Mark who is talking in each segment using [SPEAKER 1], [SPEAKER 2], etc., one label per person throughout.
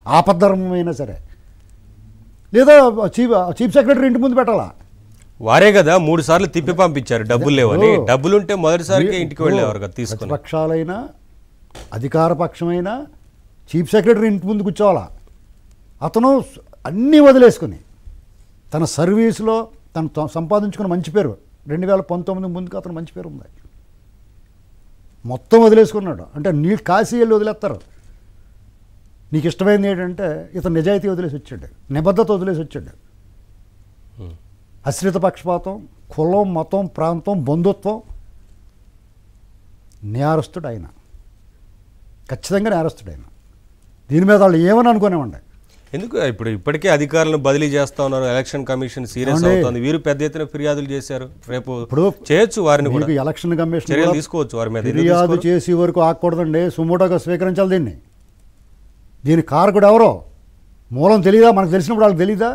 [SPEAKER 1] ఆపద్ధర్మమైనా సరే లేదా chief chief secretary ఇంటి ముందు పెట్టాలా
[SPEAKER 2] వారే కదా మూడు సార్లు తిప్పి పంపించారు డబ్బులు లేవని
[SPEAKER 1] ఓ.
[SPEAKER 2] డబ్బులుంటే మొదటిసారికి ఇంటికి వెళ్ళేవారు కదా తీసుకుని
[SPEAKER 1] ప్రతిపక్షాలైనా అధికార పక్షమైనా చీఫ్ సెక్రటరీ ఇంటి ముందు కూర్చోవాలా అతను స- అన్నీ వదిలేసుకుని తన సర్వీస్లో తను త- సంపాదించుకున్న మంచి పేరు రెండు వేల పంతొమ్మిది ముందుకు అతను మంచి పేరు ఉంది మొత్తం వదిలేసుకున్నాడు అంటే నీ కాశీ వెళ్ళి వదిలేస్తారు నీకు ఇష్టమైంది ఏంటంటే ఇతను నిజాయితీ వదిలేసి వచ్చాడు నిబద్ధత వదిలేసి వచ్చాడు అశ్రిత పక్షపాతం కులం మతం ప్రాంతం బంధుత్వం నేరస్తుడు ఆయన ఖచ్చితంగా నేరస్తుడు ఆయన దీని మీద వాళ్ళు ఏమని అనుకునేవండి
[SPEAKER 2] ఎందుకు ఇప్పుడు ఇప్పటికే అధికారులను బదిలీ చేస్తా ఉన్నారు ఎలక్షన్ కమిషన్ సీరియస్
[SPEAKER 1] ఏమండి?
[SPEAKER 2] అవుతుంది వీరు పెద్ద ఎత్తున ఫిర్యాదులు చేశారు రేపు
[SPEAKER 1] ఇప్పుడు
[SPEAKER 2] చేయొచ్చు వారిని కూడా
[SPEAKER 1] మీకు ఎలక్షన్ కమిషన్
[SPEAKER 2] చర్యలు
[SPEAKER 1] కూడా
[SPEAKER 2] తీసుకోవచ్చు వారి మీద ఎందుకు
[SPEAKER 1] ఫిర్యాదు
[SPEAKER 2] తీసుకోరు?
[SPEAKER 1] చేసి వరకు ఆగకూడదండి సుమోటోగా స్వీకరించాలి దీన్ని దీని కారకుడు ఎవరో మూలం తెలియదా మనకు తెలిసినప్పుడు వాళ్ళకి తెలీదా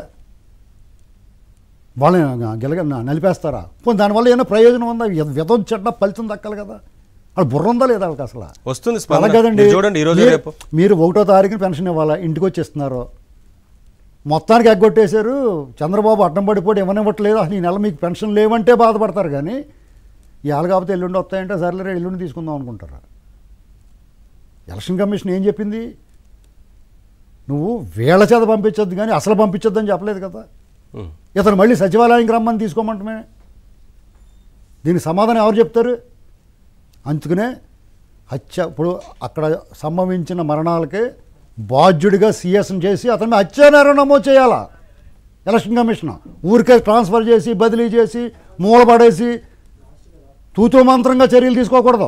[SPEAKER 1] వాళ్ళని గెలగ నలిపేస్తారా పోనీ దానివల్ల ఏమైనా ప్రయోజనం ఉందా విధం చెడ్డ ఫలితం దక్కాలి కదా వాళ్ళు బుర్ర ఉందా లేదా వాళ్ళకి అసలు
[SPEAKER 2] వస్తుంది
[SPEAKER 1] అలా
[SPEAKER 2] స్పందన
[SPEAKER 1] కదండి
[SPEAKER 2] మీరు చూడండి ఈ రోజు
[SPEAKER 1] మీరు-
[SPEAKER 2] రేపు
[SPEAKER 1] మీరు ఒకటో తారీఖున పెన్షన్ ఇవ్వాలా ఇంటికి వచ్చి ఇస్తున్నారు మొత్తానికి ఎగ్గొట్టేశారు చంద్రబాబు అడ్డం పడిపోయి ఇవ్వనివ్వట్లేదు అసలు ఈ నెల మీకు పెన్షన్ లేవంటే బాధపడతారు కానీ ఇవాళ కాకపోతే ఎల్లుండి వస్తాయంటే సర్లే రే ఎల్లుండి తీసుకుందాం అనుకుంటారు ఎలక్షన్ కమిషన్ ఏం చెప్పింది నువ్వు వీళ్ళ చేత పంపించొద్దు కానీ అసలు పంపించొద్దు అని చెప్పలేదు కదా
[SPEAKER 2] ఉం.
[SPEAKER 1] ఇతను మళ్ళీ సచివాలయానికి రమ్మని తీసుకోమంటమే దీనికి సమాధానం ఎవరు చెప్తారు అందుకనే హత్య ఇప్పుడు అక్కడ సంభవించిన మరణాలకి బాధ్యుడిగా సీఎస్ని చేసి అతన్ని హత్యానేరం నమోదు చేయాలా ఎలక్షన్ కమిషన్ ఊరికే ట్రాన్స్ఫర్ చేసి బదిలీ చేసి మూలపడేసి తూతూ మంత్రంగా చర్యలు తీసుకోకూడదు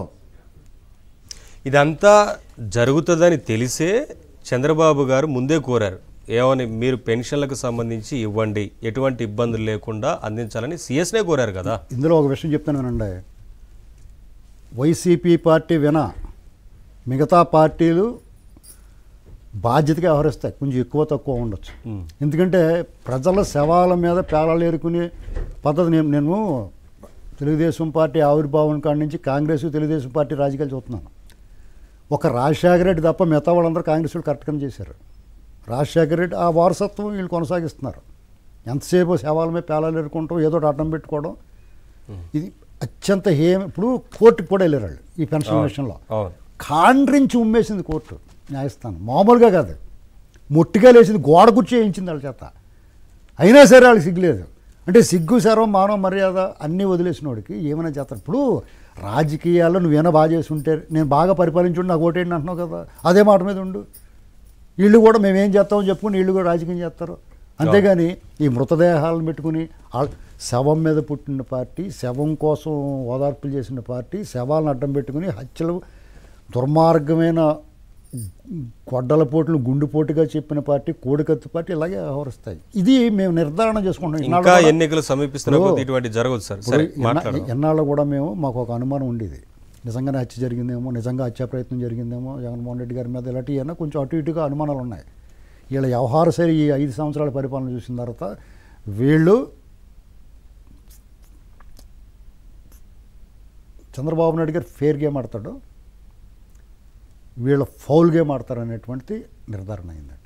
[SPEAKER 2] ఇదంతా జరుగుతుందని తెలిసే చంద్రబాబు గారు ముందే కోరారు ఏమని మీరు పెన్షన్లకు సంబంధించి ఇవ్వండి ఎటువంటి ఇబ్బందులు లేకుండా అందించాలని సిఎస్నే కోరారు కదా
[SPEAKER 1] ఇందులో ఒక విషయం చెప్తాను వినండి వైసీపీ పార్టీ విన మిగతా పార్టీలు బాధ్యతగా వ్యవహరిస్తాయి కొంచెం ఎక్కువ తక్కువ ఉండొచ్చు
[SPEAKER 2] ఉం.
[SPEAKER 1] ఎందుకంటే ప్రజల శవాల మీద పేలాలు ఏరుకునే పద్ధతి నేను నేను తెలుగుదేశం పార్టీ ఆవిర్భావం కాడి నుంచి కాంగ్రెస్ తెలుగుదేశం పార్టీ రాజకీయాలు చూస్తున్నాను ఒక రాజశేఖర రెడ్డి తప్ప మిగతా వాళ్ళందరూ కాంగ్రెస్ వాళ్ళు కరెక్ట్గానే చేశారు రాజశేఖర రెడ్డి ఆ వారసత్వం వీళ్ళు కొనసాగిస్తున్నారు ఎంతసేపు శవాల మీద పేలాలు ఎరుకుంటాం ఏదో ఒకటి అడ్డం పెట్టుకోవడం ఇది అత్యంత హేమ ఇప్పుడు కోర్టుకు కూడా వెళ్ళారు వాళ్ళు ఈ పెన్షన్ విషయంలో
[SPEAKER 2] అవును
[SPEAKER 1] కాండ్రించి ఉమ్మేసింది కోర్టు న్యాయస్థానం మామూలుగా కాదు ముట్టిగా లేచింది గోడ కుర్చీ వేయించింది వాళ్ళ చేత అయినా సరే వాళ్ళకి సిగ్గులేదు అంటే సిగ్గు సర్వం మానవ మర్యాద అన్నీ వదిలేసిన వాడికి ఏమైనా చేస్తారు ఇప్పుడు రాజకీయాల్లో నువ్వేనా బాగా చేసి ఉంటే నేను బాగా పరిపాలించుండి నాకు ఓటేయండి అంటున్నావు కదా అదే మాట మీద ఉండు వీళ్ళు కూడా మేమేం చేస్తామని చెప్పుకుని వీళ్ళు కూడా రాజకీయం చేస్తారు అంతేగాని ఈ మృతదేహాలను పెట్టుకుని ఆ శవం మీద పుట్టిన పార్టీ శవం కోసం ఓదార్పులు చేసిన పార్టీ శవాలను అడ్డం పెట్టుకుని హత్యలు దుర్మార్గమైన గొడ్డల పోట్లు గుండుపోటుగా చెప్పిన పార్టీ కోడికత్తి పార్టీ ఇలాగే వ్యవహరిస్తాయి ఇది మేము నిర్ధారణ చేసుకుంటాం
[SPEAKER 2] ఇంకా
[SPEAKER 1] ఇన్నాళ్ళు కూడా-
[SPEAKER 2] ఎన్నికలు సమీపిస్తున్న కొద్దీ ఇటువంటి జరగదు సార్
[SPEAKER 1] ఇప్పుడు
[SPEAKER 2] సరే
[SPEAKER 1] ఎన్నా-
[SPEAKER 2] మాట్లాడదాం
[SPEAKER 1] ఎన్నాళ్ళు కూడా మేము మాకు ఒక అనుమానం ఉండేది నిజంగానే హత్య జరిగిందేమో నిజంగా హత్యా ప్రయత్నం జరిగిందేమో జగన్మోహన్ రెడ్డి గారి మీద ఇలాంటివి ఏమన్నా కొంచెం అటు ఇటుగా అనుమానాలు ఉన్నాయి వీళ్ళ వ్యవహార శైలి ఈ ఐదు సంవత్సరాల పరిపాలన చూసిన తర్వాత వీళ్ళు చంద్రబాబు నాయుడు గారు ఫేర్ గేమ్ ఆడతాడు వీళ్ళ ఫౌల్ గేమ్ ఆడతారు అనేటువంటిది నిర్ధారణ అయిందండి